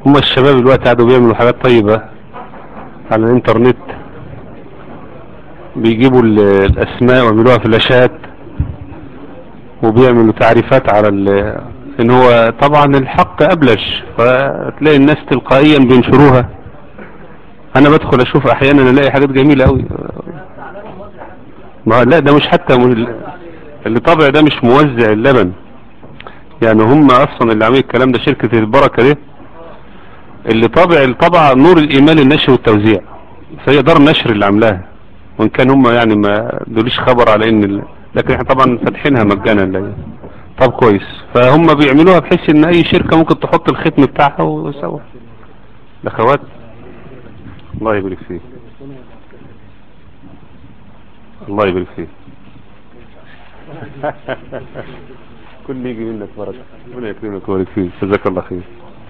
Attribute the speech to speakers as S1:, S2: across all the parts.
S1: هم الشباب دلوقتي قعدوا بيعملوا حاجات طيبة على الانترنت بيجيبوا ال- الاسماء ويعملوها فلاشات وبيعملوا تعريفات على ال- ان هو طبعا الحق ابلج فتلاقي الناس تلقائيا بينشروها انا بدخل اشوف احيانا الاقي حاجات جميلة قوي ما لا ده مش حتى م- اللي طبع ده مش موزع اللبن يعني هم اصلا اللي عاملين الكلام ده شركة البركة دي اللي طابع الطبعة نور الايمان النشر والتوزيع فهي دار النشر اللي عاملاها وان كان هم يعني ما دوليش خبر على ان ال... لكن احنا طبعا فاتحينها مجانا لله طب كويس فهم بيعملوها بحيث ان اي شركة ممكن تحط الختم بتاعها وسوا الاخوات الله يبارك فيك الله يبارك فيك كل يجي منك بركة ربنا يكرمك ويبارك فيك جزاك الله خير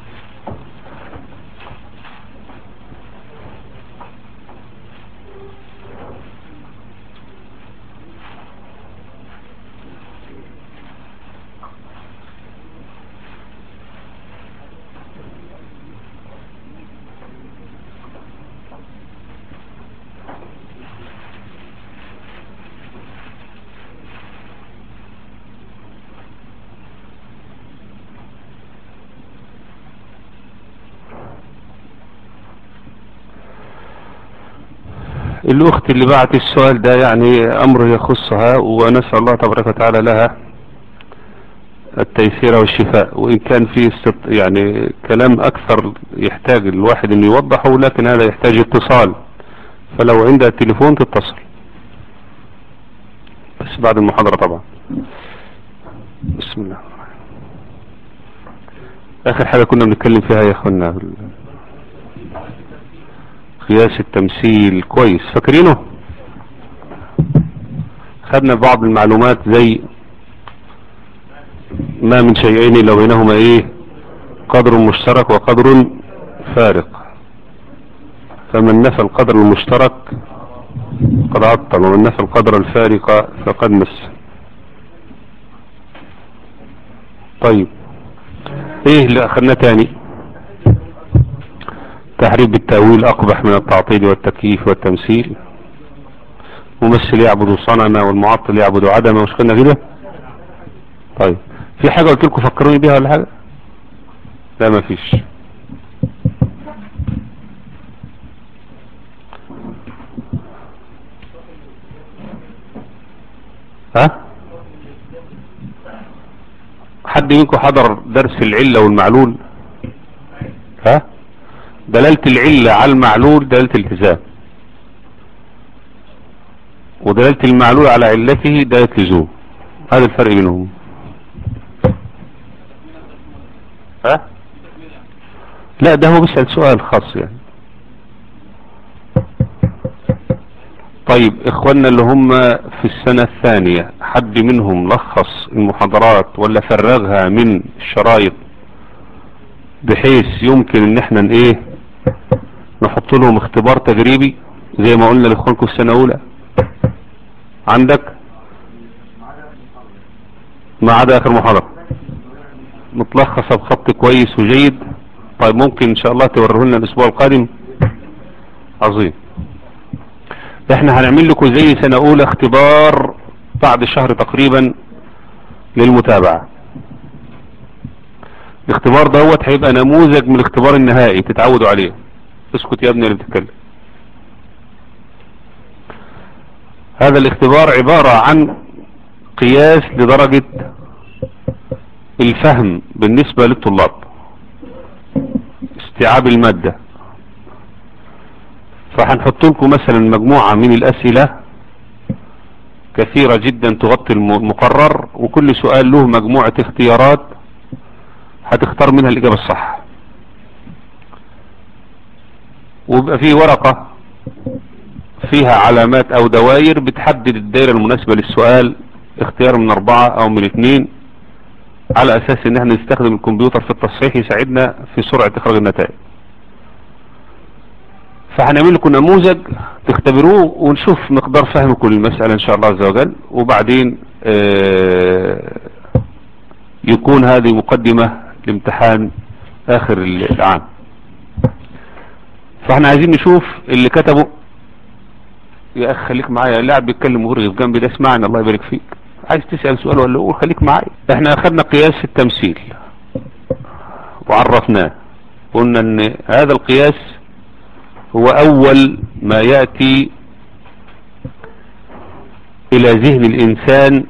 S1: الأخت اللي بعت السؤال ده يعني أمر يخصها ونسأل الله تبارك وتعالى لها التيسير والشفاء وإن كان في استط... يعني كلام أكثر يحتاج الواحد أن يوضحه لكن هذا يحتاج اتصال فلو عندها تليفون تتصل بس بعد المحاضرة طبعا بسم الله آخر حاجة كنا بنتكلم فيها يا أخوانا قياس التمثيل كويس فاكرينه خدنا بعض المعلومات زي ما من شيئين لو بينهما ايه قدر مشترك وقدر فارق فمن نفى القدر المشترك قد عطل ومن نفى القدر الفارق فقد مس طيب ايه اللي اخذناه تاني تحريف بالتأويل أقبح من التعطيل والتكييف والتمثيل ممثل يعبد صنما والمعطل يعبد عدما مش كنا كده طيب في حاجة قلت لكم فكروني بيها ولا حاجة لا ما فيش ها حد منكم حضر درس العلة والمعلول ها دلالة العلة على المعلول دلالة التزام ودلالة المعلول على علته دلالة لزوم هذا الفرق بينهم ها لا ده هو بيسأل سؤال خاص يعني طيب اخواننا اللي هم في السنة الثانية حد منهم لخص المحاضرات ولا فرغها من الشرايط بحيث يمكن ان احنا ايه نحط لهم اختبار تجريبي زي ما قلنا لاخوانكم في السنة اولى عندك ما عدا اخر محاضرة متلخصة بخط كويس وجيد طيب ممكن ان شاء الله توريه لنا الاسبوع القادم عظيم احنا هنعمل لكم زي سنة اولى اختبار بعد شهر تقريبا للمتابعة الاختبار دوت هيبقى نموذج من الاختبار النهائي تتعودوا عليه اسكت يا ابني اللي بتتكلم هذا الاختبار عبارة عن قياس لدرجة الفهم بالنسبة للطلاب استيعاب المادة فهنحط لكم مثلا مجموعة من الأسئلة كثيرة جدا تغطي المقرر وكل سؤال له مجموعة اختيارات هتختار منها الإجابة الصح ويبقى فيه ورقة فيها علامات او دوائر بتحدد الدائرة المناسبة للسؤال اختيار من اربعة او من اثنين على اساس ان احنا نستخدم الكمبيوتر في التصحيح يساعدنا في سرعة اخراج النتائج فهنعمل لكم نموذج تختبروه ونشوف مقدار فهمكم للمسألة ان شاء الله عز وجل وبعدين اه يكون هذه مقدمة لامتحان اخر العام فاحنا عايزين نشوف اللي كتبه يا اخ خليك معايا اللاعب بيتكلم ويرغي في جنبي ده اسمعني الله يبارك فيك عايز تسأل سؤال ولا قول خليك معايا احنا اخذنا قياس التمثيل وعرفناه قلنا ان هذا القياس هو اول ما يأتي الى ذهن الانسان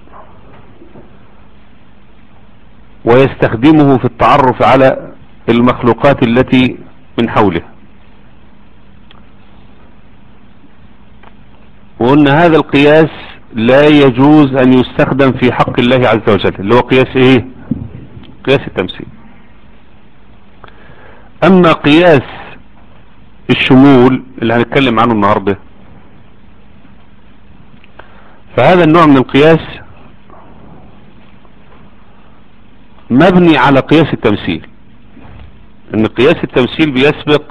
S1: ويستخدمه في التعرف على المخلوقات التي من حوله وقلنا هذا القياس لا يجوز ان يستخدم في حق الله عز وجل اللي هو قياس ايه قياس التمثيل اما قياس الشمول اللي هنتكلم عنه النهاردة فهذا النوع من القياس مبني على قياس التمثيل ان قياس التمثيل بيسبق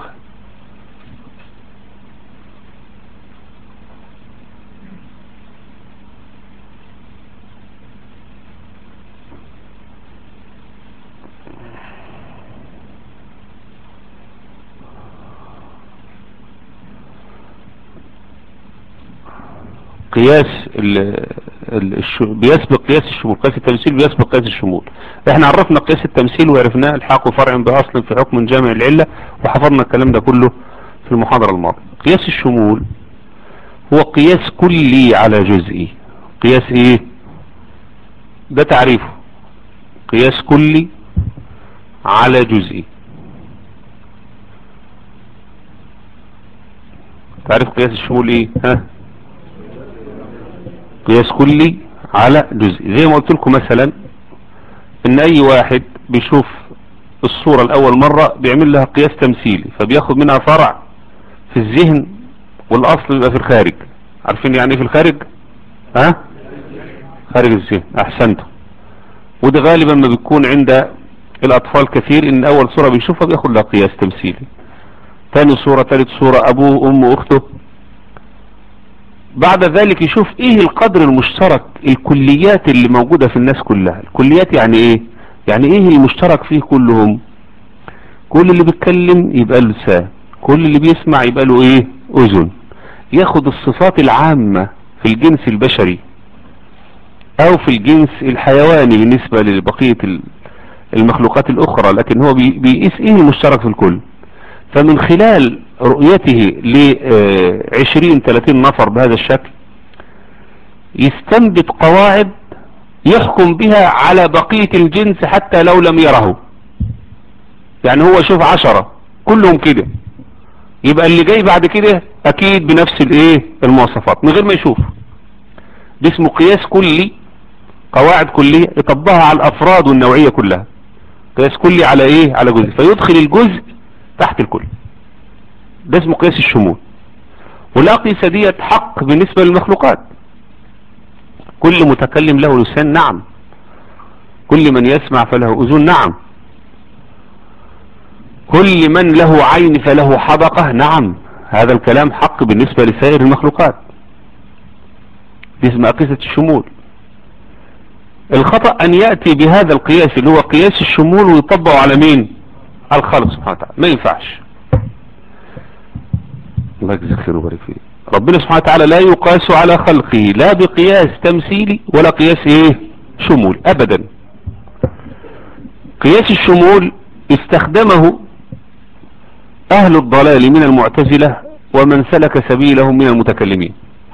S1: قياس ال ال الش... بيسبق قياس الشمول قياس التمثيل بيسبق قياس الشمول احنا عرفنا قياس التمثيل وعرفناه الحاق فرع بأصل في حكم جامع العلة وحفظنا الكلام ده كله في المحاضرة الماضية قياس الشمول هو قياس كلي على جزئي قياس ايه ده تعريفه قياس كلي على جزئي تعرف قياس الشمول ايه ها قياس كلي على جزء زي ما قلت لكم مثلا ان اي واحد بيشوف الصورة الاول مرة بيعمل لها قياس تمثيلي فبياخد منها فرع في الذهن والاصل يبقى في الخارج عارفين يعني ايه في الخارج ها خارج الذهن احسنتم وده غالبا ما بيكون عند الاطفال كثير ان اول صورة بيشوفها بياخد لها قياس تمثيلي ثاني صورة ثالث صورة ابوه امه اخته بعد ذلك يشوف ايه القدر المشترك الكليات اللي موجودة في الناس كلها الكليات يعني ايه يعني ايه المشترك فيه كلهم كل اللي بيتكلم يبقى له لسان كل اللي بيسمع يبقى له ايه اذن ياخد الصفات العامة في الجنس البشري او في الجنس الحيواني بالنسبة لبقية المخلوقات الاخرى لكن هو بيقيس ايه المشترك في الكل فمن خلال رؤيته ل 20 30 نفر بهذا الشكل يستنبط قواعد يحكم بها على بقية الجنس حتى لو لم يره يعني هو شوف عشرة كلهم كده يبقى اللي جاي بعد كده اكيد بنفس الايه المواصفات من غير ما يشوف ده اسمه قياس كلي قواعد كلية يطبقها على الافراد والنوعية كلها قياس كلي على ايه على جزء فيدخل الجزء تحت الكل ده اسمه قياس الشمول والأقيسة ديت حق بالنسبة للمخلوقات كل متكلم له لسان نعم كل من يسمع فله أذن نعم كل من له عين فله حدقة نعم هذا الكلام حق بالنسبة لسائر المخلوقات دي اسمها قياسة الشمول الخطأ أن يأتي بهذا القياس اللي هو قياس الشمول ويطبقه على مين على الخالق سبحانه وتعالى ما ينفعش الله يجزيك خير ويبارك فيك ربنا سبحانه وتعالى لا يقاس على خلقه لا بقياس تمثيلي ولا قياس ايه شمول ابدا قياس الشمول استخدمه اهل الضلال من المعتزلة ومن سلك سبيلهم من المتكلمين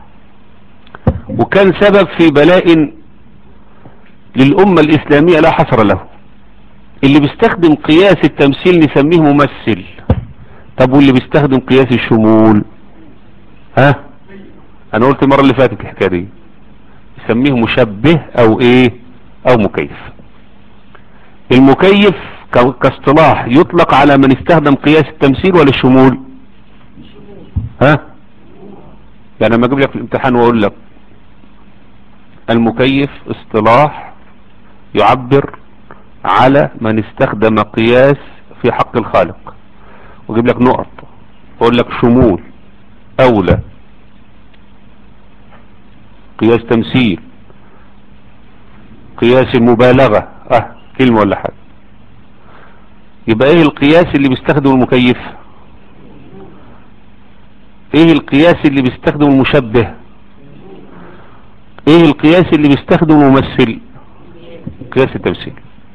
S1: وكان سبب في بلاء للأمة الإسلامية لا حصر له اللي بيستخدم قياس التمثيل نسميه ممثل طب واللي بيستخدم قياس الشمول ها انا قلت المرة اللي فاتت الحكاية دي يسميه مشبه او ايه او مكيف المكيف كاصطلاح يطلق على من استخدم قياس التمثيل ولا الشمول ها يعني لما اجيب لك في الامتحان واقول لك المكيف اصطلاح يعبر على من استخدم قياس في حق الخالق واجيب لك نقط واقول لك شمول اولى قياس تمثيل قياس المبالغة اه كلمة ولا حاجة يبقى ايه القياس اللي بيستخدم المكيف ايه القياس اللي بيستخدم المشبه ايه القياس اللي بيستخدم الممثل قياس التمثيل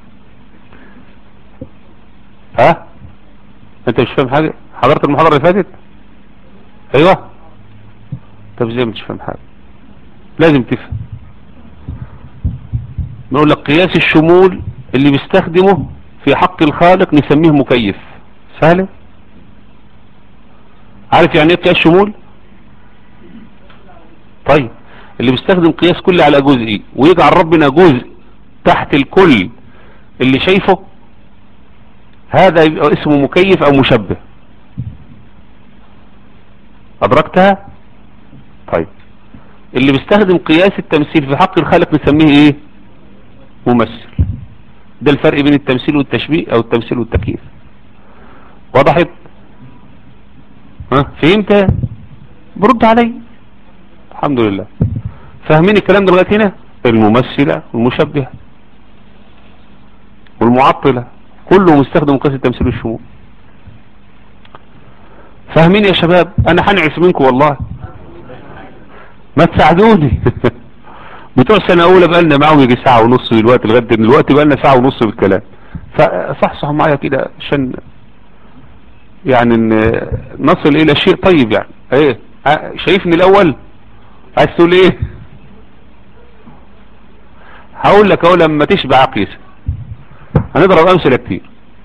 S1: ها انت مش فاهم حاجة حضرت المحاضرة اللي فاتت ايوه طب ازاي مش فاهم حاجة لازم تفهم نقول لك قياس الشمول اللي بيستخدمه في حق الخالق نسميه مكيف سهلة عارف يعني ايه قياس شمول طيب اللي بيستخدم قياس كلي على جزئي ويجعل ربنا جزء تحت الكل اللي شايفه هذا يبقى اسمه مكيف او مشبه ادركتها طيب اللي بيستخدم قياس التمثيل في حق الخالق نسميه ايه ممثل ده الفرق بين التمثيل والتشبيه او التمثيل والتكييف وضحت ها فهمت برد علي الحمد لله فاهمين الكلام ده لغايه هنا الممثلة والمشبهة والمعطلة كله مستخدم قياس التمثيل والشمول فاهمين يا شباب انا هنعس منكم والله ما تساعدوني بتوع سنة اولى بقى لنا معاهم يجي ساعة ونص دلوقتي لغاية دلوقتي بقى لنا ساعة ونص بالكلام فصحصحوا معايا كده عشان يعني ان نصل الى شيء طيب يعني ايه شايفني الاول عايز تقول ايه هقول لك اهو لما تشبع قيس هنضرب امثله كتير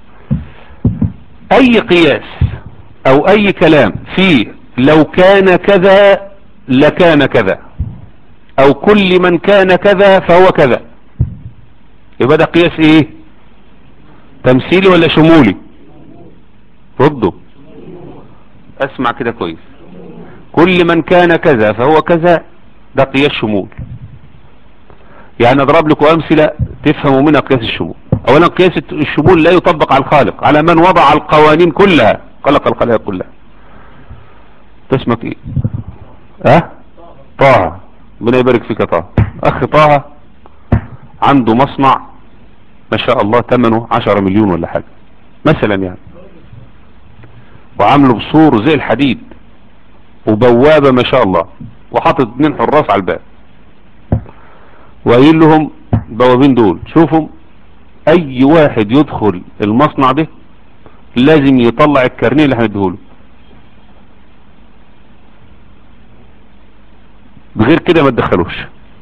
S1: اي قياس او اي كلام فيه لو كان كذا لكان كذا او كل من كان كذا فهو كذا يبقى ده قياس ايه تمثيلي ولا شمولي ردوا اسمع كده كويس كل من كان كذا فهو كذا ده قياس شمول يعني اضرب لكم امثلة تفهموا منها قياس الشمول اولا قياس الشمول لا يطبق على الخالق على من وضع القوانين كلها خلق الخلائق كلها تسمك ايه اه طه ربنا يبارك فيك يا طه اخ طه عنده مصنع ما شاء الله ثمنه 10 مليون ولا حاجة مثلا يعني وعامله بصور زي الحديد وبوابة ما شاء الله وحاطط اتنين حراس على الباب وقايل لهم البوابين دول شوفوا اي واحد يدخل المصنع ده لازم يطلع الكارنيه اللي هنديهوله بغير كده ما تدخلوش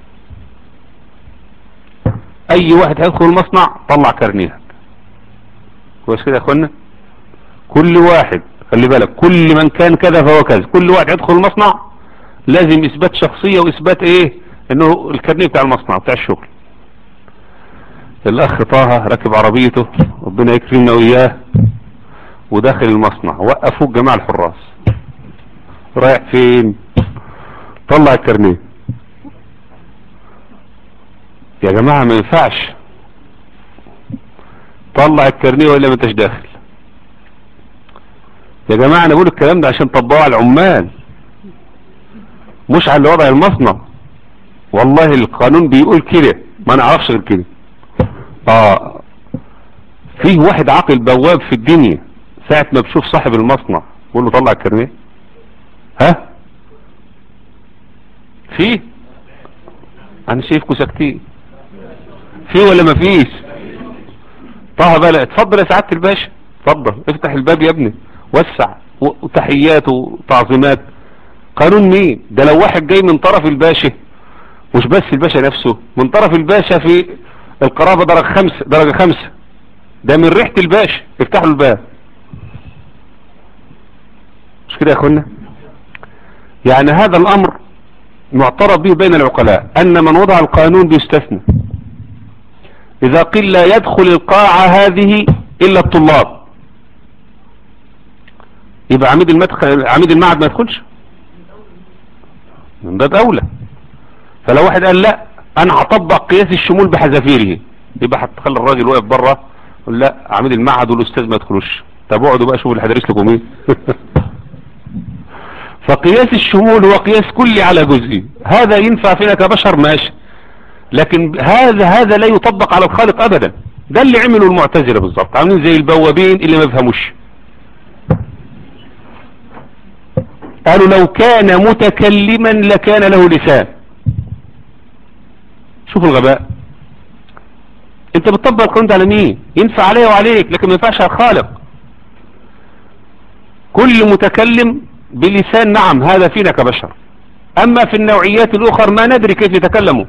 S1: اي واحد هيدخل المصنع طلع كارنيهك كويس كده يا اخوانا كل واحد خلي بالك كل من كان كذا فهو كذا كل واحد يدخل المصنع لازم اثبات شخصية واثبات ايه انه الكارنيه بتاع المصنع بتاع الشغل الاخ طه راكب عربيته ربنا يكرمنا وياه وداخل المصنع وقفوه جماعة الحراس رايح فين طلع الكارنيه يا جماعة ما ينفعش طلع الكارنيه ولا ما انتش داخل يا جماعة انا بقول الكلام ده عشان طبقوا على العمال مش على وضع المصنع والله القانون بيقول كده ما نعرفش غير كده اه فيه واحد عاقل بواب في الدنيا ساعة ما بشوف صاحب المصنع بقول له طلع الكارنيه ها فيه انا شايفكم ساكتين في ولا ما فيش طه بقى اتفضل يا سعادة الباشا اتفضل افتح الباب يا ابني وسع وتحيات وتعظيمات قانون مين ده لو واحد جاي من طرف الباشا مش بس الباشا نفسه من طرف الباشا في القرابة درجة خمسة درجة خمسة ده من ريحة الباشا افتحوا الباب مش كده يا اخوانا يعني هذا الامر معترف به بين العقلاء ان من وضع القانون بيستثنى اذا قيل لا يدخل القاعة هذه الا الطلاب يبقى عميد المدخل عميد المعهد ما يدخلش من باب اولى فلو واحد قال لا انا هطبق قياس الشمول بحذافيره يبقى هتخلي الراجل واقف بره يقول لا عميد المعهد والاستاذ ما يدخلوش طب اقعدوا بقى شوفوا اللي هدرس لكم ايه فقياس الشمول هو قياس كلي على جزئي هذا ينفع فينا كبشر ماشي لكن هذا هذا لا يطبق على الخالق ابدا ده اللي عملوا المعتزله بالظبط عاملين زي البوابين اللي ما يفهموش قالوا لو كان متكلما لكان له لسان شوف الغباء انت بتطبق القانون ده على مين ينفع عليه وعليك لكن ما ينفعش على الخالق كل متكلم بلسان نعم هذا فينا كبشر اما في النوعيات الاخر ما ندري كيف يتكلموا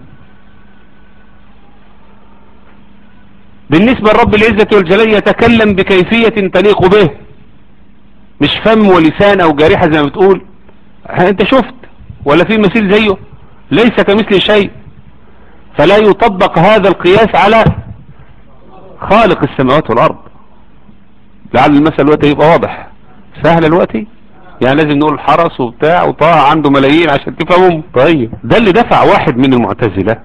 S1: بالنسبة لرب العزة والجلال يتكلم بكيفية تليق به مش فم ولسان او جارحة زي ما بتقول انت شفت ولا في مثيل زيه ليس كمثل شيء فلا يطبق هذا القياس على خالق السماوات والارض لعل المثل الوقت يبقى واضح سهل الوقت يعني لازم نقول حرس وبتاع وطه عنده ملايين عشان تفهمهم طيب ده اللي دفع واحد من المعتزلة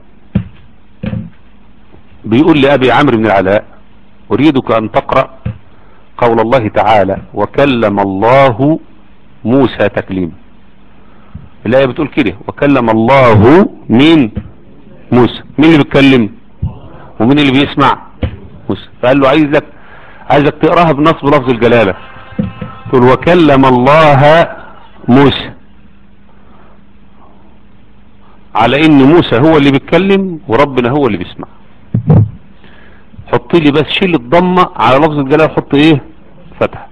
S1: بيقول لأبي عمرو بن العلاء أريدك أن تقرأ قول الله تعالى وكلم الله موسى تكليما الآية بتقول كده وكلم الله مين موسى مين اللي بيتكلم ومين اللي بيسمع موسى فقال له عايزك عايزك تقراها بنصب لفظ الجلالة تقول وكلم الله موسى على ان موسى هو اللي بيتكلم وربنا هو اللي بيسمع حط لي بس شيل الضمة على لفظ الجلالة حط ايه فتح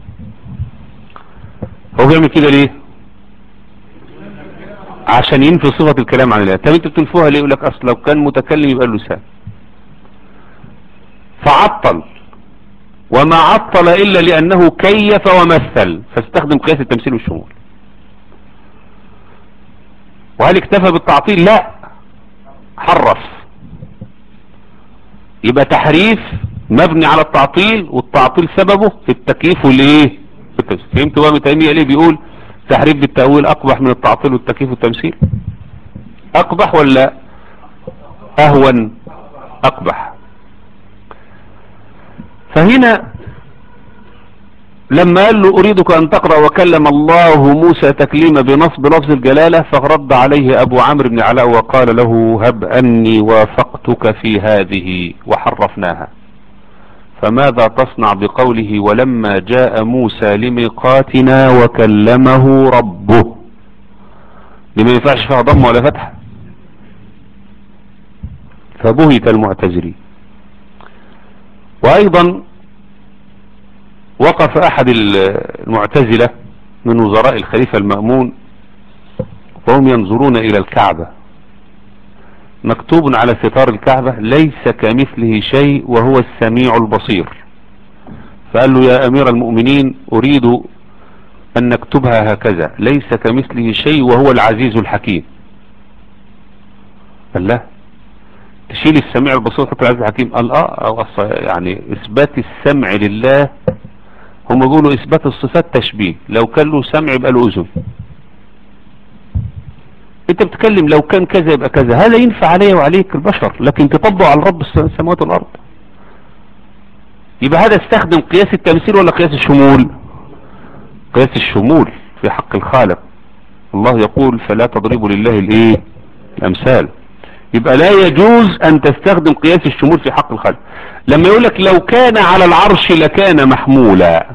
S1: هو بيعمل كده ليه عشان ينفي صفة الكلام عن الله طب انت بتنفوها ليه يقول لك اصل لو كان متكلم يبقى له لسان فعطل وما عطل الا لانه كيف ومثل فاستخدم قياس التمثيل والشمول وهل اكتفى بالتعطيل لا حرف يبقى تحريف مبني على التعطيل والتعطيل سببه في التكييف والايه فهمت بقى تيميه ليه بيقول تحريف بالتأويل اقبح من التعطيل والتكييف والتمثيل اقبح ولا اهون اقبح فهنا لما قال له اريدك ان تقرأ وكلم الله موسى تكليما بنصب لفظ الجلالة فرد عليه ابو عمرو بن علاء وقال له هب اني وافقتك في هذه وحرفناها فماذا تصنع بقوله ولما جاء موسى لميقاتنا وكلمه ربه لما ينفعش فيها ضم ولا فتح فبهت المعتزلي وايضا وقف احد المعتزلة من وزراء الخليفة المأمون وهم ينظرون الى الكعبة مكتوب على ستار الكعبة ليس كمثله شيء وهو السميع البصير فقال له يا امير المؤمنين اريد ان نكتبها هكذا ليس كمثله شيء وهو العزيز الحكيم قال لا تشيل السميع البصير وتحط العزيز الحكيم قال اه أو يعني اثبات السمع لله هم يقولوا اثبات الصفات تشبيه لو كان له سمع يبقى له اذن انت بتتكلم لو كان كذا يبقى كذا هذا ينفع علي وعليك البشر لكن تطبق على رب السماوات والارض يبقى هذا استخدم قياس التمثيل ولا قياس الشمول قياس الشمول في حق الخالق الله يقول فلا تضربوا لله الايه الامثال يبقى لا يجوز ان تستخدم قياس الشمول في حق الخالق لما يقول لك لو كان على العرش لكان محمولا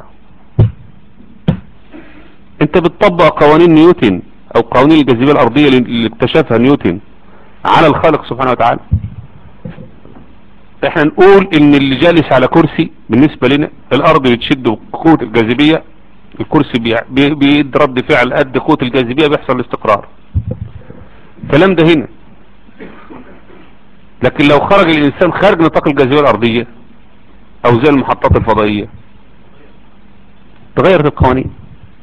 S1: انت بتطبق قوانين نيوتن او قوانين الجاذبية الارضية اللي اكتشفها نيوتن على الخالق سبحانه وتعالى احنا نقول ان اللي جالس على كرسي بالنسبة لنا الارض بتشد قوة الجاذبية الكرسي بيد رد فعل قد قوة الجاذبية بيحصل الاستقرار الكلام ده هنا لكن لو خرج الانسان خارج نطاق الجاذبية الارضية او زي المحطات الفضائية تغيرت القوانين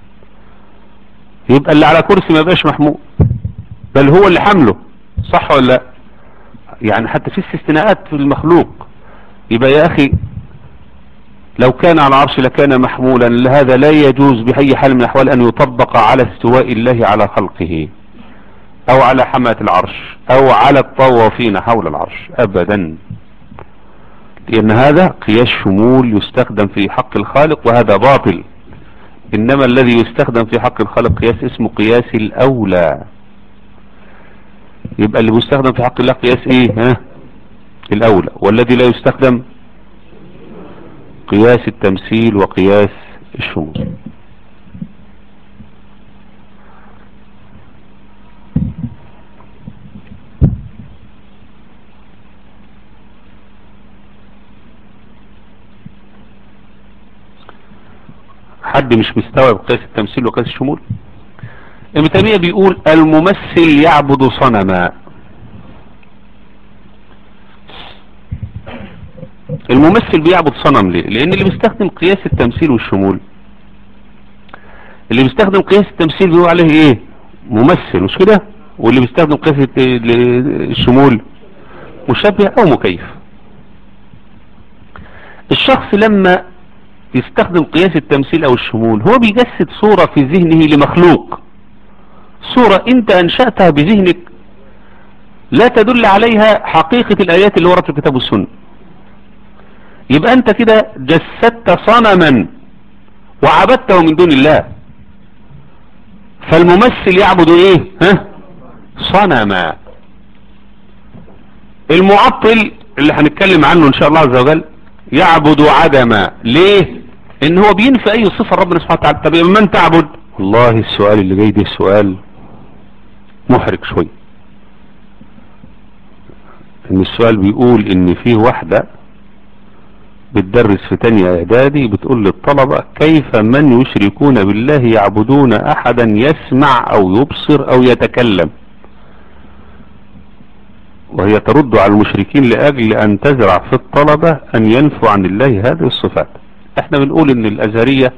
S1: يبقى اللي على كرسي ما يبقاش محمول بل هو اللي حمله صح ولا لا يعني حتى في استثناءات في المخلوق يبقى يا اخي لو كان على العرش لكان محمولا لهذا لا يجوز بأي حال من الأحوال أن يطبق على استواء الله على خلقه أو على حماة العرش أو على الطوافين حول العرش أبدا لأن هذا قياس شمول يستخدم في حق الخالق وهذا باطل إنما الذي يستخدم في حق الخالق قياس اسمه قياس الأولى يبقى اللي بيستخدم في حق الله قياس ايه ها الأولى والذي لا يستخدم قياس التمثيل وقياس الشمول حد مش مستوعب قياس التمثيل وقياس الشمول ابن تيمية بيقول الممثل يعبد صنما الممثل بيعبد صنم ليه لان اللي بيستخدم قياس التمثيل والشمول اللي بيستخدم قياس التمثيل بيقول عليه ايه ممثل مش كده واللي بيستخدم قياس الت- الشمول مشبه او مكيف الشخص لما يستخدم قياس التمثيل او الشمول هو بيجسد صورة في ذهنه لمخلوق صورة انت انشأتها بذهنك لا تدل عليها حقيقة الايات اللي ورد في الكتاب والسنة يبقى انت كده جسدت صنما وعبدته من دون الله فالممثل يعبد ايه ها صنما المعطل اللي هنتكلم عنه ان شاء الله عز وجل يعبد عدما ليه ان هو بينفي اي صفة ربنا سبحانه وتعالى طب يبقى من تعبد والله السؤال اللي جاي ده سؤال محرج شوي ان السؤال بيقول ان فيه واحدة بتدرس في تانية اعدادي بتقول للطلبة كيف من يشركون بالله يعبدون احدا يسمع او يبصر او يتكلم وهي ترد على المشركين لأجل أن تزرع في الطلبة أن ينفوا عن الله هذه الصفات احنا بنقول ان الأزهرية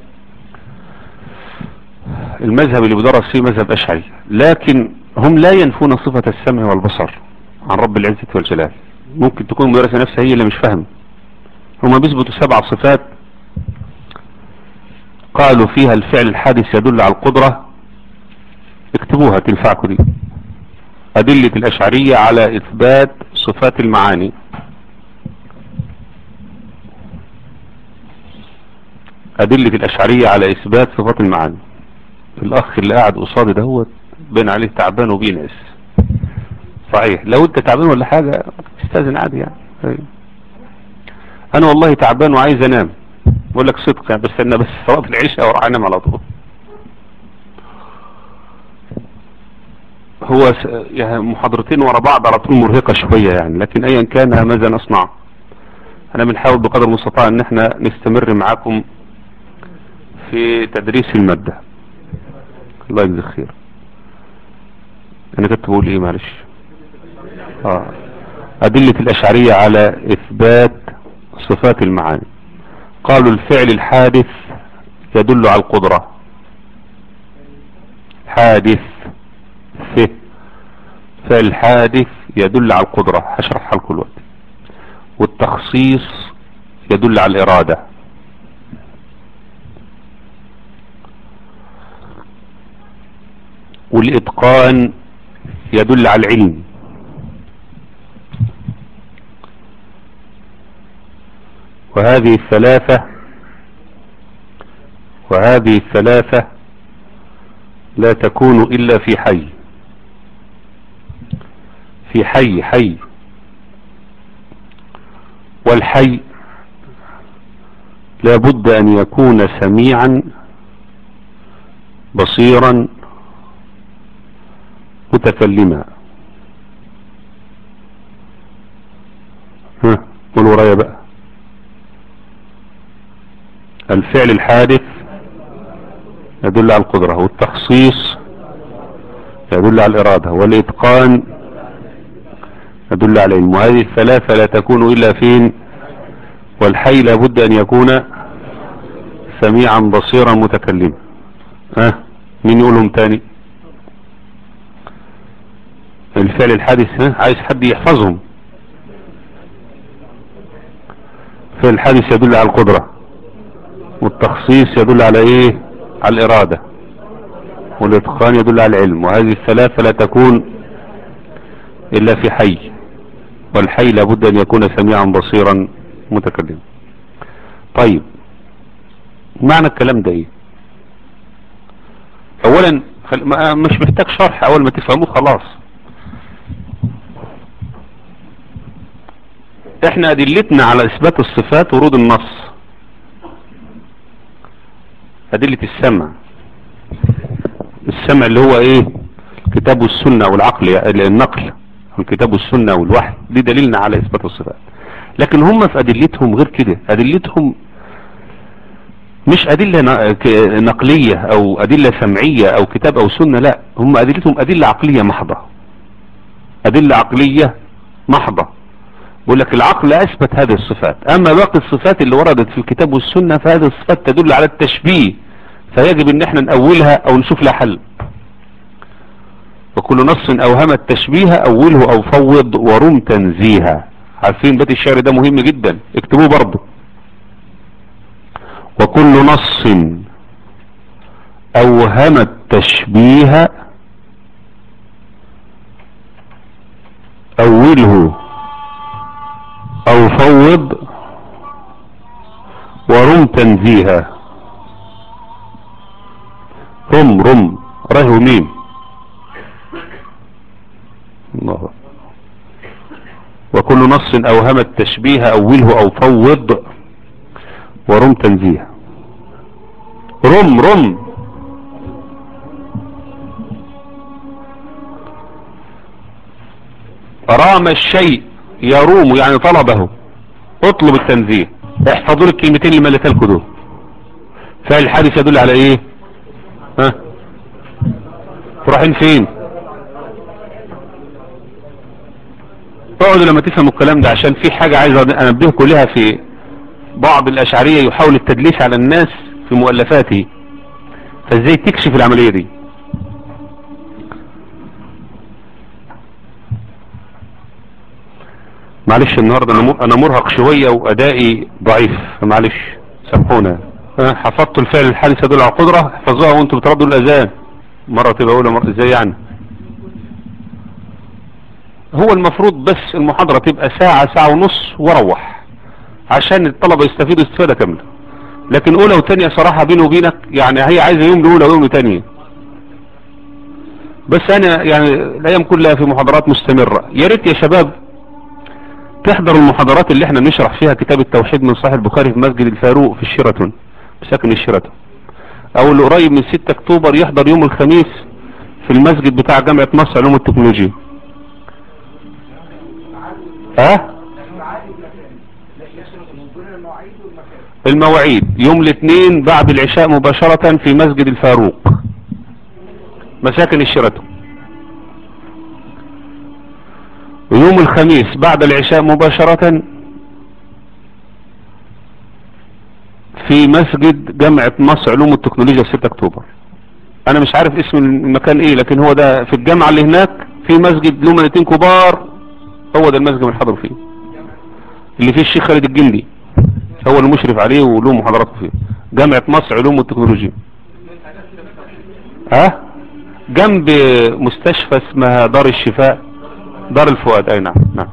S1: المذهب اللي بدرس فيه مذهب أشعري لكن هم لا ينفون صفة السمع والبصر عن رب العزة والجلال ممكن تكون المدرسة نفسها هي اللي مش فاهم هم بيثبتوا سبع صفات قالوا فيها الفعل الحادث يدل على القدرة اكتبوها تنفعكم دي أدلة الأشعرية على إثبات صفات المعاني أدلة الأشعرية على إثبات صفات المعاني الأخ اللي قاعد قصادي دهوت بين عليه تعبان وبينعس صحيح لو أنت تعبان ولا حاجة استاذن عادي يعني أيوة. أنا والله تعبان وعايز أنام بقول لك صدق يعني بس أنا بس صلاة العشاء وراح أنام على طول هو س- يعني محاضرتين ورا بعض على طول مرهقة شوية يعني لكن ايا كان ماذا نصنع انا بنحاول بقدر المستطاع ان احنا نستمر معاكم في تدريس المادة الله يجزي خير انا كنت بقول ايه معلش اه ادلة الاشعرية على اثبات صفات المعاني قالوا الفعل الحادث يدل على القدرة حادث فه فعل حادث يدل على القدرة هشرحها لكم الوقت والتخصيص يدل على الإرادة والإتقان يدل على العلم وهذه الثلاثة وهذه الثلاثة لا تكون إلا في حي في حي حي والحي لابد أن يكون سميعا بصيرا متكلما ها قول ورايا بقى الفعل الحادث يدل على القدرة والتخصيص يدل على الإرادة والإتقان يدل على العلم وهذه الثلاثة لا تكون إلا فين والحي لابد أن يكون سميعا بصيرا متكلما ها مين يقولهم تاني الفعل الحادث ها عايز حد يحفظهم الفعل الحادث يدل على القدرة والتخصيص يدل على ايه على الارادة والاتقان يدل على العلم وهذه الثلاثة لا تكون الا في حي والحي لابد ان يكون سميعا بصيرا متكلما طيب معنى الكلام ده ايه اولا خل... ما مش محتاج شرح اول ما تفهموه خلاص احنا ادلتنا على اثبات الصفات ورود النص ادلة السمع السمع اللي هو ايه الكتاب والسنة والعقل يعني النقل الكتاب والسنة والوحي دي دليلنا على اثبات الصفات لكن هم في ادلتهم غير كده ادلتهم مش أدلة ن- ك- نقلية أو أدلة سمعية أو كتاب أو سنة لا هم أدلتهم أدلة عقلية محضة أدلة عقلية محضة بقول لك العقل أثبت هذه الصفات أما باقي الصفات اللي وردت في الكتاب والسنة فهذه الصفات تدل على التشبيه فيجب ان احنا نأولها او نشوف لها حل وكل نص اوهم التشبيه اوله او فوض ورم تنزيها عارفين بيت الشعر ده مهم جدا اكتبوه برضه وكل نص اوهم التشبيه اوله او فوض ورم تنزيها رم رم ره ميم الله أكبر. وكل نص اوهم التشبيه اوله او فوض ورم تنزيه رم رم رام الشيء يروم يعني طلبه اطلب التنزيه احفظوا لي الكلمتين اللي مليتها لكم دول فعل الحادث يدل على ايه ها رايحين فين اقعدوا لما تفهموا الكلام ده عشان في حاجة عايز انبهكم لها في بعض الاشعرية يحاول التدليس على الناس في مؤلفاته فازاي تكشف العملية دي معلش النهاردة انا م- انا مرهق شوية وادائي ضعيف فمعلش سامحونا ها، حفظتوا الفعل الحادث دول على قدرة احفظوها وانتوا بتردوا الاذان مرة تبقى اولى مرة ازاي يعني هو المفروض بس المحاضرة تبقى ساعة ساعة ونص وروح عشان الطلبة يستفيدوا استفادة كاملة لكن اولى وتانية صراحة بيني وبينك يعني هي عايزة يوم لاولى ويوم لتانية بس انا يعني الايام كلها في محاضرات مستمرة يا ريت يا شباب تحضروا المحاضرات اللي احنا بنشرح فيها كتاب التوحيد من صحيح البخاري في مسجد الفاروق في الشيراتون ساكن الشيراتون او اللي قريب من 6 اكتوبر يحضر يوم الخميس في المسجد بتاع جامعة مصر علوم التكنولوجيا ها المواعيد يوم الاثنين بعد العشاء مباشرة في مسجد الفاروق مساكن الشيراتون ويوم الخميس بعد العشاء مباشرة في مسجد جامعة مصر علوم التكنولوجيا 6 اكتوبر انا مش عارف اسم المكان ايه لكن هو ده في الجامعة اللي هناك في مسجد له منتين كبار هو ده المسجد اللي حضر فيه اللي فيه الشيخ خالد الجندي هو المشرف عليه وله محاضراته فيه جامعة مصر علوم التكنولوجيا ها جنب مستشفى اسمها دار الشفاء دار الفؤاد اي نعم نعم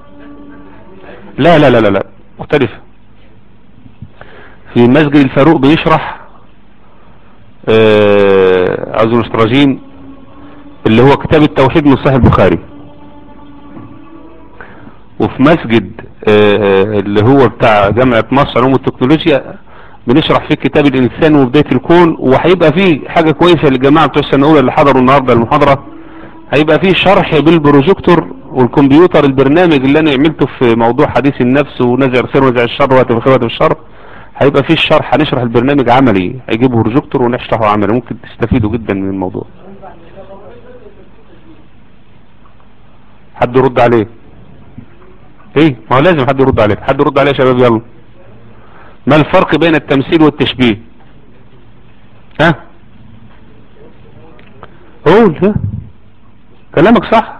S1: لا لا لا لا لا مختلفة في مسجد الفاروق بيشرح آه عزو الاستراجين اللي هو كتاب التوحيد من صحيح البخاري وفي مسجد آه اللي هو بتاع جامعة مصر علوم التكنولوجيا بنشرح فيه كتاب الانسان وبداية الكون وهيبقى فيه حاجة كويسة للجماعة بتوع السنة الاولى اللي حضروا النهاردة المحاضرة هيبقى فيه شرح بالبروجيكتور والكمبيوتر البرنامج اللي انا عملته في موضوع حديث النفس ونزع الخير ونزع الشر وقت الخير وقت الشر هيبقى فيه الشرح هنشرح البرنامج عملي هيجيبه بروجيكتور ونشرحه عملي ممكن تستفيدوا جدا من الموضوع حد يرد عليه ايه ما هو لازم حد يرد عليه حد يرد عليه يا شباب يلا ما الفرق بين التمثيل والتشبيه ها قول ها كلامك صح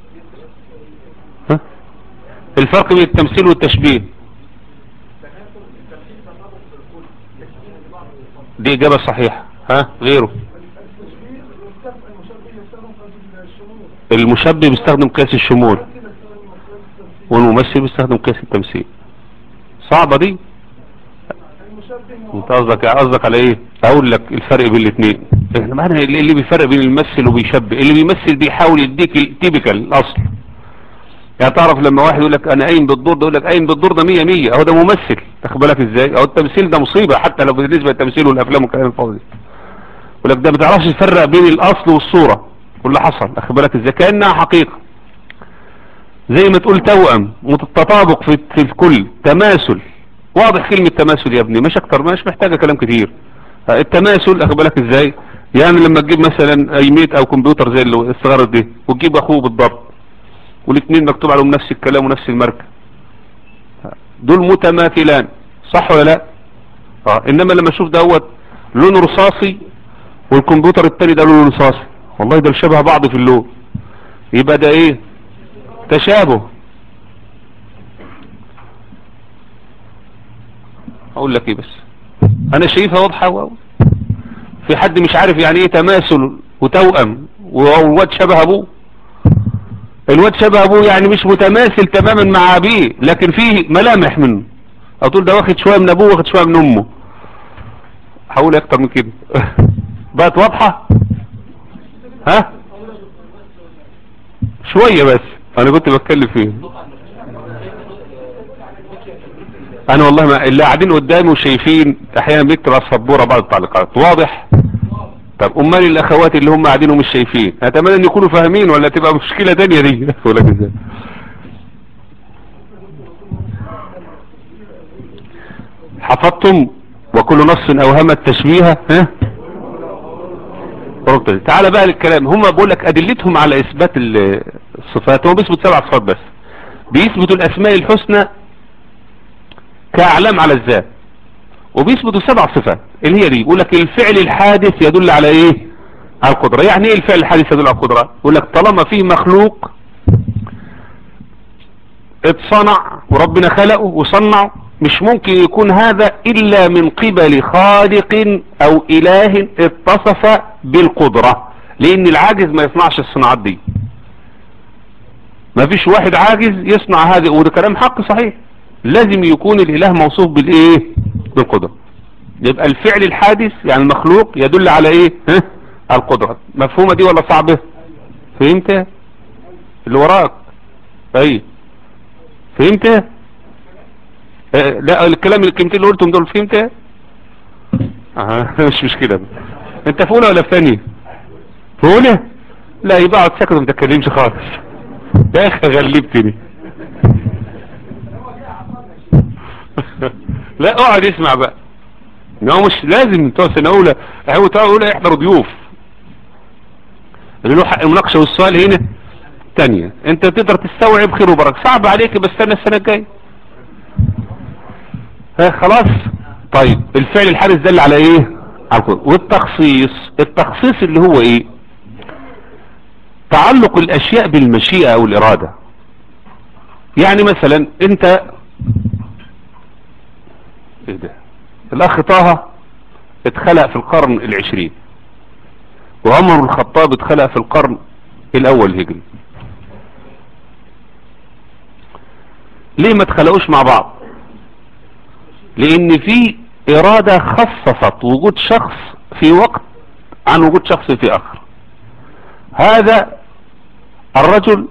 S1: ها الفرق بين التمثيل والتشبيه دي اجابة صحيحة ها غيره المشبه بيستخدم قياس الشمول والممثل بيستخدم قياس التمثيل صعبة دي انت قصدك قصدك على ايه اقول لك الفرق بين الاثنين احنا معنى اللي بيفرق بين الممثل وبيشبه اللي بيمثل بيحاول يديك التيبيكال الاصل يعني تعرف لما واحد يقول لك انا قايم بالدور ده يقول لك قايم بالدور ده 100 100 اهو ده ممثل تاخد بالك ازاي اهو التمثيل ده مصيبه حتى لو بالنسبه للتمثيل والافلام والكلام الفاضي يقول لك ده ما تعرفش تفرق بين الاصل والصوره واللي حصل تاخد بالك ازاي كانها حقيقه زي ما تقول توأم متطابق في في الكل تماثل واضح كلمة تماثل يا ابني مش اكتر مش محتاجة كلام كتير التماثل اخد بالك ازاي يعني لما تجيب مثلا اي ميت او كمبيوتر زي الصغيرة دي وتجيب اخوه بالضبط والاثنين مكتوب عليهم نفس الكلام ونفس الماركة دول متماثلان صح ولا لا اه انما لما اشوف دوت لون رصاصي والكمبيوتر التاني ده لون رصاصي والله ده شبه بعض في اللون يبقى ده ايه تشابه اقول لك ايه بس انا شايفها واضحة واو. في حد مش عارف يعني ايه تماثل وتوأم والواد شبه ابوه الواد شبه ابوه يعني مش متماثل تماما مع ابيه لكن فيه ملامح منه اقول ده واخد شوية من ابوه واخد شوية من امه هقول اكتر من كده بقت واضحة ها شوية بس انا كنت بتكلم فيه انا والله ما اللي قاعدين قدامي وشايفين احيانا بيكتب على السبوره بعض التعليقات واضح طب امال الاخوات اللي هم قاعدين ومش شايفين اتمنى ان يكونوا فاهمين ولا تبقى مشكله تانية دي ولا ازاي حفظتم وكل نص اوهم التشبيه ها تعال بقى للكلام هم بقول لك ادلتهم على اثبات الصفات هم بيثبت سبع صفات بس بيثبتوا الاسماء الحسنى كاعلام على الذات وبيثبتوا سبع صفات اللي هي دي يقول لك الفعل الحادث يدل على ايه على القدرة يعني ايه الفعل الحادث يدل على القدرة يقول لك طالما فيه مخلوق اتصنع وربنا خلقه وصنعه مش ممكن يكون هذا الا من قبل خالق او اله اتصف بالقدرة لان العاجز ما يصنعش الصناعات دي ما فيش واحد عاجز يصنع هذا وده كلام حق صحيح لازم يكون الاله موصوف بالايه بالقدرة يبقى الفعل الحادث يعني المخلوق يدل على ايه ها القدرة مفهومة دي ولا صعبة فهمت اللي وراك اي فهمت اه لا الكلام الكلمتين اللي قلتهم دول فهمت اه مش مشكلة انت في اولى ولا في ثانيه في اولى لا يبقى اقعد ساكت وما تتكلمش خالص يا اخي غلبتني لا اقعد اسمع بقى ان هو مش لازم بتوع سنه اولى هو بتوع اولى يحضروا ضيوف اللي له حق المناقشه والسؤال هنا تانية انت تقدر تستوعب خير وبركه صعب عليك بس استنى السنه الجايه ها خلاص طيب الفعل الحادث دل على ايه على القدر والتخصيص التخصيص اللي هو ايه تعلق الاشياء بالمشيئة او الارادة يعني مثلا انت ايه ده الاخ طه اتخلق في القرن العشرين وعمر الخطاب اتخلق في القرن الاول الهجري ليه ما اتخلقوش مع بعض لان في ارادة خصصت وجود شخص في وقت عن وجود شخص في اخر هذا الرجل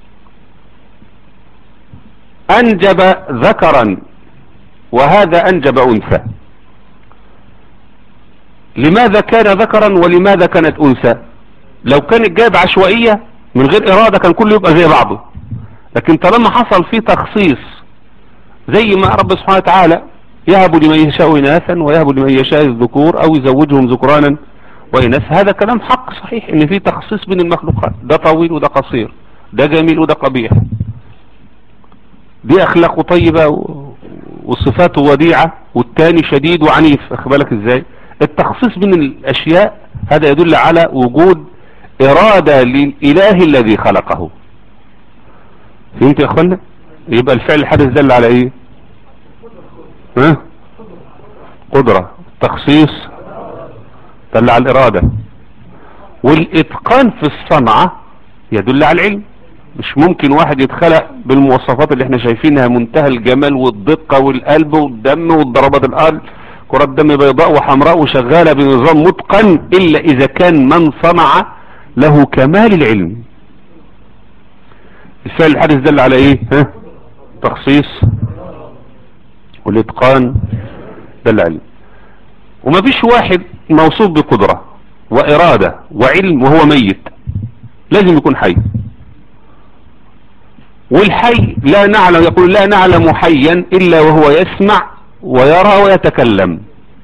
S1: انجب ذكرا وهذا انجب انثى لماذا كان ذكرا ولماذا كانت انثى لو كانت جايب عشوائية من غير ارادة كان كله يبقى زي بعضه لكن طالما حصل فيه تخصيص زي ما رب سبحانه وتعالى يهب لمن يشاء إناثا ويهب لمن يشاء الذكور أو يزوجهم ذكرانا وإناث هذا كلام حق صحيح إن في تخصيص بين المخلوقات ده طويل وده قصير ده جميل وده قبيح دي أخلاقه طيبة وصفاته وديعة والتاني شديد وعنيف أخبالك إزاي التخصيص بين الأشياء هذا يدل على وجود إرادة للإله الذي خلقه فهمت يا أخوانا يبقى الفعل الحدث دل على إيه ها قدرة تخصيص دل على الإرادة والإتقان في الصنعة يدل على العلم مش ممكن واحد يتخلق بالمواصفات اللي احنا شايفينها منتهى الجمال والدقة والقلب والدم والضربات القلب كرات دم بيضاء وحمراء وشغالة بنظام متقن إلا إذا كان من صنع له كمال العلم الفعل الحدث دل على ايه ها تخصيص والاتقان دل عليه وما فيش واحد موصوف بقدرة وارادة وعلم وهو ميت لازم يكون حي والحي لا نعلم يقول لا نعلم حيا الا وهو يسمع ويرى ويتكلم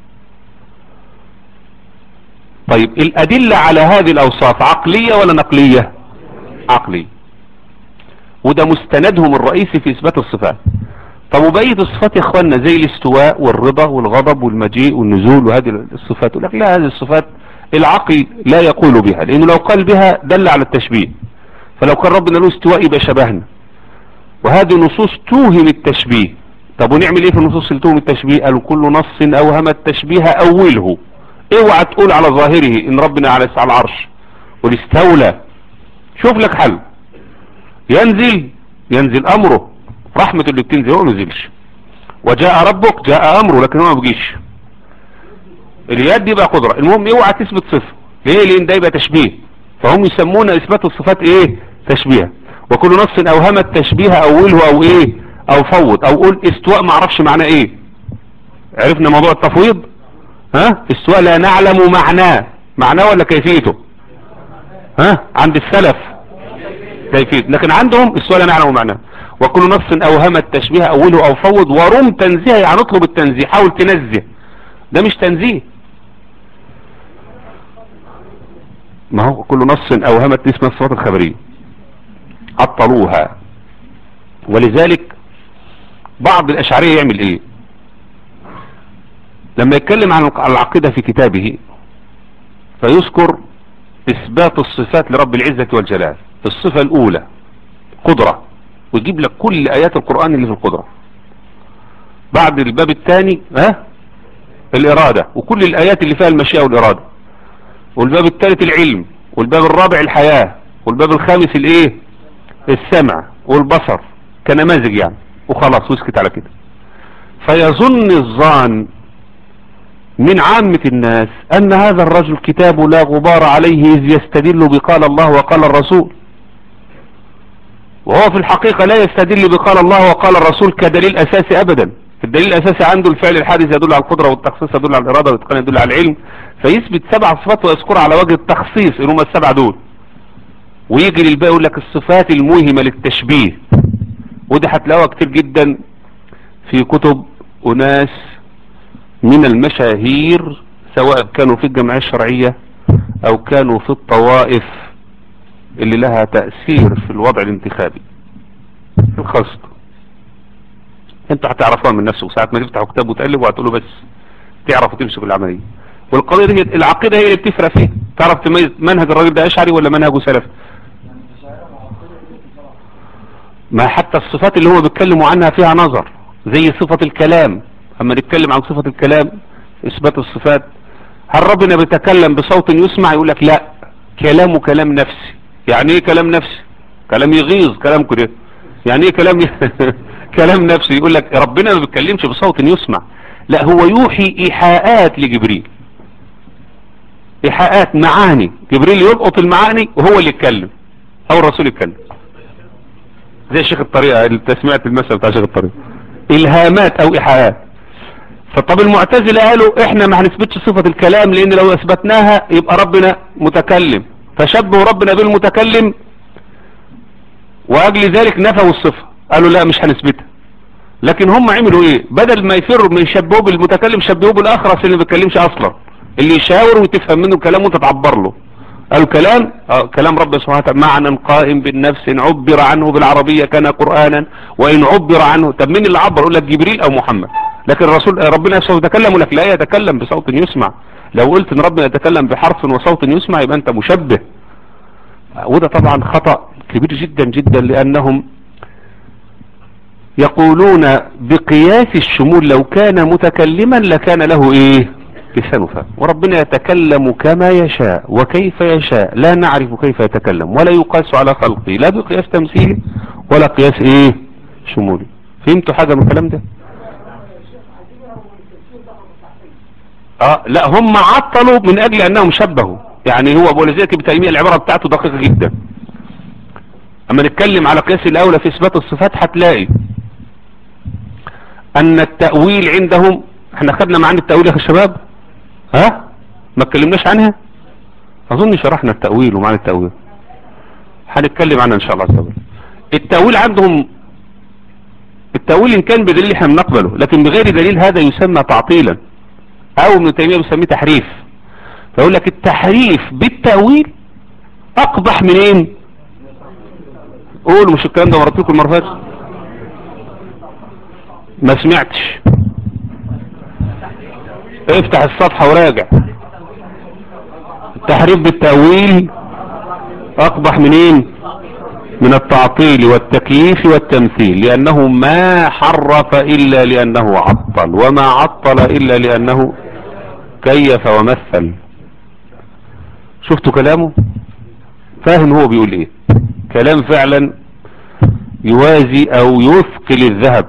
S1: طيب الأدلة على هذه الأوصاف عقلية ولا نقلية عقلية وده مستندهم الرئيسي في إثبات الصفات طب وبقية الصفات يا اخوانا زي الاستواء والرضا والغضب والمجيء والنزول وهذه الصفات يقول لك لا هذه الصفات العقل لا يقول بها لانه لو قال بها دل على التشبيه فلو كان ربنا له استواء يبقى شبهنا وهذه نصوص توهم التشبيه طب ونعمل ايه في النصوص اللي توهم التشبيه قالوا كل نص اوهم التشبيه اوله اوعى تقول على ظاهره ان ربنا على العرش والاستولى شوف لك حل ينزل ينزل امره رحمة اللي بتنزل هو ما نزلش وجاء ربك جاء امره لكن هو ما بيجيش اليد يبقى قدرة المهم اوعى تثبت صفة ليه لان ده يبقى تشبيه فهم يسمون اثبات الصفات ايه تشبيه وكل نص اوهم التشبيه اوله او ايه او فوض او قول استواء ما اعرفش معناه ايه عرفنا موضوع التفويض ها استواء لا نعلم معناه معناه ولا كيفيته ها عند السلف كيفية لكن عندهم استواء لا نعلم معناه وكل نص اوهم التشبيه اوله او فوض ورم تنزيه يعني اطلب التنزيه حاول تنزه ده مش تنزيه ما هو كل نص اوهمت اسم الصفات الخبرية عطلوها ولذلك بعض الاشعرية يعمل ايه لما يتكلم عن العقيدة في كتابه فيذكر اثبات الصفات لرب العزة والجلال الصفة الاولى قدرة ويجيب لك كل ايات القرآن اللي في القدرة بعد الباب الثاني ها الارادة وكل الايات اللي فيها المشيئة والارادة والباب الثالث العلم والباب الرابع الحياة والباب الخامس الايه السمع والبصر كنماذج يعني وخلاص واسكت على كده فيظن الظان من عامة الناس ان هذا الرجل كتاب لا غبار عليه اذ يستدل بقال الله وقال الرسول وهو في الحقيقة لا يستدل بقال الله وقال الرسول كدليل اساسي ابدا الدليل الاساسي عنده الفعل الحادث يدل على القدرة والتخصيص يدل على الارادة والاتقان يدل على العلم فيثبت سبع صفات ويذكرها على وجه التخصيص اللي هم السبع دول ويجي للباقي يقول لك الصفات الموهمة للتشبيه ودي هتلاقوها كتير جدا في كتب اناس من المشاهير سواء كانوا في الجمعية الشرعية او كانوا في الطوائف اللي لها تأثير في الوضع الانتخابي في الخاصة انتوا هتعرفوها من نفسه ساعة ما تفتحوا كتاب وتقلب وهتقولوا بس تعرفوا تمسكوا العملية والقضية دي العقيدة هي اللي بتفرق فيها تعرف تميز منهج الراجل ده اشعري ولا منهجه سلفي ما حتى الصفات اللي هو بيتكلموا عنها فيها نظر زي صفة الكلام اما نتكلم عن صفة الكلام اثبات الصفات هل ربنا بيتكلم بصوت يسمع يقول لك لا كلامه كلام نفسي يعني ايه كلام نفسي كلام يغيظ كلام كده يعني ايه كلام كلام نفسي يقول لك ربنا ما بيتكلمش بصوت يسمع لا هو يوحي ايحاءات لجبريل ايحاءات معاني جبريل يلقط المعاني وهو اللي يتكلم او الرسول يتكلم زي شيخ الطريقة انت سمعت المثل بتاع شيخ الطريقة الهامات او ايحاءات فطب المعتزلة قالوا احنا ما هنثبتش صفة الكلام لان لو اثبتناها يبقى ربنا متكلم فشبهوا ربنا بالمتكلم واجل ذلك نفوا الصفة قالوا لا مش هنثبتها لكن هم عملوا ايه بدل ما يفروا من يشبهوا بالمتكلم شبهوه بالاخرس اللي ما بيتكلمش اصلا اللي يشاور وتفهم منه كلام وانت تعبر له قالوا كلام آه كلام رب سبحانه وتعالى معنى قائم بالنفس ان عبر عنه بالعربية كان قرآنا وان عبر عنه طب مين اللي عبر يقول لك جبريل او محمد لكن الرسول ربنا نفسه يتكلم لك لا يتكلم بصوت يسمع لو قلت ان ربنا يتكلم بحرف وصوت يسمع يبقى انت مشبه وده طبعا خطأ كبير جدا جدا لانهم يقولون بقياس الشمول لو كان متكلما لكان له ايه لسانه فهم وربنا يتكلم كما يشاء وكيف يشاء لا نعرف كيف يتكلم ولا يقاس على خلقه لا بقياس تمثيلي ولا قياس ايه شمولي فهمتوا حاجة من الكلام ده اه لا هم عطلوا من اجل انهم شبهوا يعني هو ابو لذلك ابن تيميه العباره بتاعته دقيقه جدا اما نتكلم على قياس الاولى في اثبات الصفات هتلاقي ان التاويل عندهم احنا خدنا معانا التاويل يا شباب ها ما اتكلمناش عنها اظن شرحنا التاويل ومعنى التاويل هنتكلم عنها ان شاء الله عز وجل التاويل عندهم التأويل إن كان بدليل احنا بنقبله لكن بغير دليل هذا يسمى تعطيلا أو ابن تيمية بيسميه تحريف فيقول لك التحريف بالتأويل أقبح منين قولوا مش الكلام ده مرات لكم المرة فاتت ما سمعتش افتح الصفحة وراجع التحريف بالتأويل أقبح منين من التعطيل والتكييف والتمثيل لأنه ما حرف إلا لأنه عطل وما عطل إلا لأنه كيف ومثل شفتوا كلامه فاهم هو بيقول ايه كلام فعلا يوازي او يثقل الذهب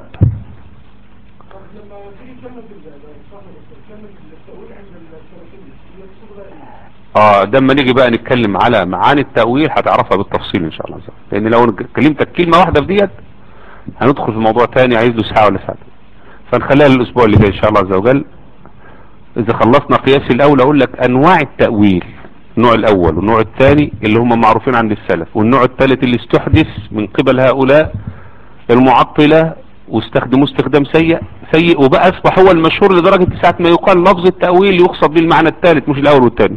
S1: اه ده اما نيجي بقى نتكلم على معاني التأويل هتعرفها بالتفصيل ان شاء الله لان لو كلمتك كلمة واحدة في ديت هندخل في موضوع تاني عايز له ساعة ولا ساعة فنخليها للاسبوع اللي جاي ان شاء الله عز وجل اذا خلصنا قياس الاول اقول لك انواع التأويل النوع الاول والنوع الثاني اللي هم معروفين عند السلف والنوع الثالث اللي استحدث من قبل هؤلاء المعطلة واستخدموا استخدام سيء سيء وبقى اصبح هو المشهور لدرجة ساعة ما يقال لفظ التأويل يقصد به المعنى الثالث مش الاول والثاني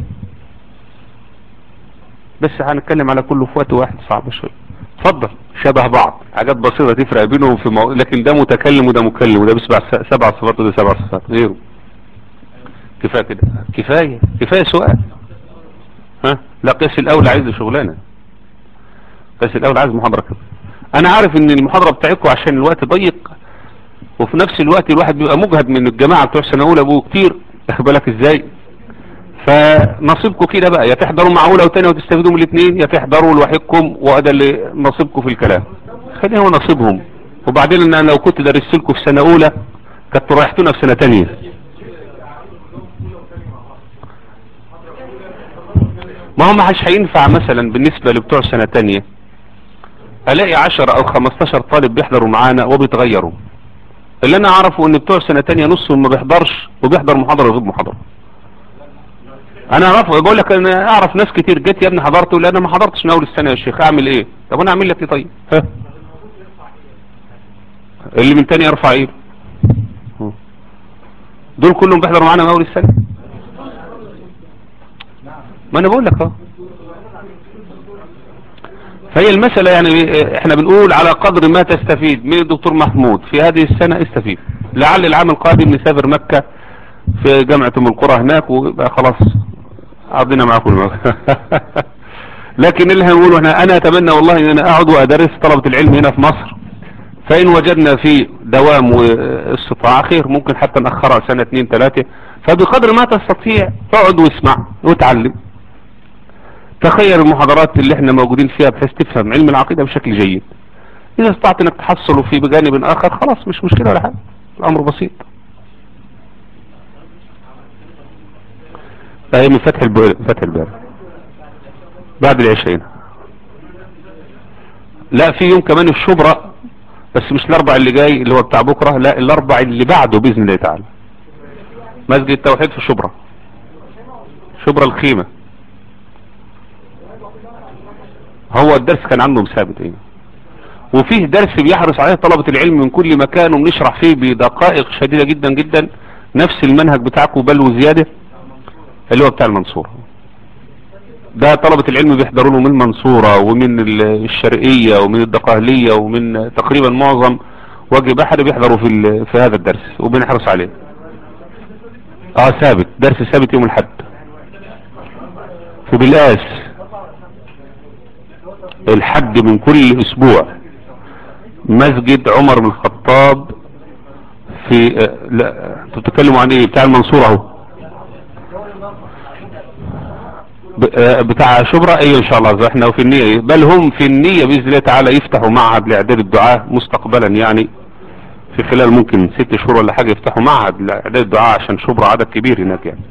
S1: بس هنتكلم على كله في وقت واحد صعب شوية اتفضل شبه بعض حاجات بسيطة تفرق بينهم في مو... لكن ده متكلم وده مكلم وده بيسبع سبع صفات وده سبع صفات غيره كفاية كده كفاية كفاية سؤال ها لا قياس الاول عايز شغلانه قياس الاول عايز محاضره كده انا عارف ان المحاضره بتاعتكم عشان الوقت ضيق وفي نفس الوقت الواحد بيبقى مجهد من الجماعه بتوع سنه اولى ابوه كتير واخد بالك ازاي فنصيبكم كده بقى يا تحضروا مع اولى وثانيه وتستفيدوا من الاثنين يا تحضروا لوحدكم وهذا اللي نصيبكم في الكلام خليه هو نصيبهم وبعدين ان انا لو كنت درست لكم في سنه اولى كنتوا ريحتونا في سنه ثانيه ما هو ما مش هينفع مثلا بالنسبة لبتوع سنة تانية الاقي عشر او خمستاشر طالب بيحضروا معانا وبيتغيروا اللي انا اعرفه ان بتوع سنة تانية نصهم ما بيحضرش وبيحضر محاضرة ويغيب محاضرة انا اعرف بقول لك انا اعرف ناس كتير جت يا ابني حضرت ولا انا ما حضرتش من اول السنة يا شيخ اعمل ايه طب انا اعمل لك ايه طيب ها اللي من تاني يرفع ايه دول كلهم بيحضروا معانا من اول السنة ما انا بقول لك اه فهي المسألة يعني احنا بنقول على قدر ما تستفيد من الدكتور محمود في هذه السنة استفيد لعل العام القادم نسافر مكة في جامعة ام القرى هناك ويبقى خلاص عضينا معاكم لكن اللي هنقوله احنا انا اتمنى والله ان انا اقعد وادرس طلبة العلم هنا في مصر فان وجدنا في دوام واستطاعة خير ممكن حتى نأخرها سنة اتنين تلاتة فبقدر ما تستطيع اقعد واسمع وتعلم تخيل المحاضرات اللي احنا موجودين فيها بحيث تفهم علم العقيدة بشكل جيد اذا استطعت انك تحصله في بجانب اخر خلاص مش مشكلة ولا حاجة الامر بسيط هي من فتح الباب فتح الباب بعد العشرين لا في يوم كمان الشبرة بس مش الاربع اللي جاي اللي هو بتاع بكرة لا الاربع اللي بعده باذن الله تعالى مسجد التوحيد في شبرة شبرة الخيمة هو الدرس كان عندهم ثابت ايه وفيه درس بيحرص عليه طلبة العلم من كل مكان وبنشرح فيه بدقائق شديدة جدا جدا نفس المنهج بتاعكم بل وزيادة اللي هو بتاع المنصورة ده طلبة العلم بيحضروا له من المنصورة ومن الشرقية ومن الدقهلية ومن تقريبا معظم وجه بحر بيحضروا في في هذا الدرس وبنحرص عليه اه ثابت درس ثابت يوم الحد في بالقاس الحد من كل اسبوع مسجد عمر بن الخطاب في لا انتوا بتتكلموا عن ايه بتاع المنصورة اهو بتاع شبرا ايه ان شاء الله احنا في النية بل هم في النية باذن الله تعالى يفتحوا معهد لاعداد الدعاء مستقبلا يعني في خلال ممكن ست شهور ولا حاجة يفتحوا معهد لاعداد الدعاء عشان شبرا عدد كبير هناك يعني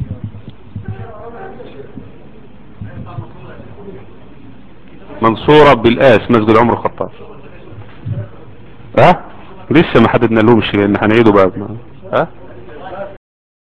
S1: منصورة بالقاس مسجد عمر الخطاب ها لسه ما حددنا لهمش لان هنعيده بقى ها